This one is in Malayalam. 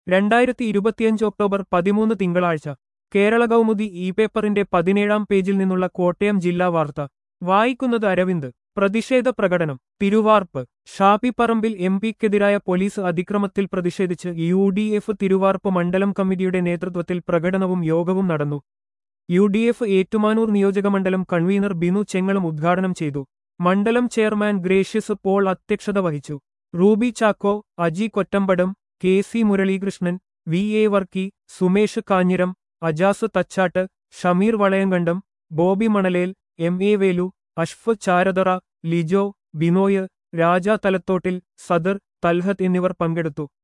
രണ്ടായിരത്തി ഇരുപത്തിയഞ്ച് ഒക്ടോബർ പതിമൂന്ന് തിങ്കളാഴ്ച കേരള കൗമുദി ഇ പേപ്പറിന്റെ പതിനേഴാം പേജിൽ നിന്നുള്ള കോട്ടയം ജില്ലാ വാർത്ത വായിക്കുന്നത് അരവിന്ദ് പ്രതിഷേധ പ്രകടനം തിരുവാർപ്പ് ഷാപ്പി പറമ്പിൽ എം പിക്കെതിരായ പോലീസ് അതിക്രമത്തിൽ പ്രതിഷേധിച്ച് യു ഡി എഫ് തിരുവാർപ്പ് മണ്ഡലം കമ്മിറ്റിയുടെ നേതൃത്വത്തിൽ പ്രകടനവും യോഗവും നടന്നു യു ഡി എഫ് ഏറ്റുമാനൂർ നിയോജകമണ്ഡലം കൺവീനർ ബിനു ചെങ്ങളും ഉദ്ഘാടനം ചെയ്തു മണ്ഡലം ചെയർമാൻ ഗ്രേഷ്യസ് പോൾ അധ്യക്ഷത വഹിച്ചു Ruby Chacko Aji Kottampadam K C Muralikrishnan V A Varkey Sumesh Kanjiram Ajas Thachattu Shameer Valayankandam Bobby Manalel M A Velu അഷ്ഫ് ചാരതറ ലിജോ ബിനോയ് രാജ തലത്തോട്ടിൽ സദർ തൽഹത്ത് എന്നിവർ പങ്കെടുത്തു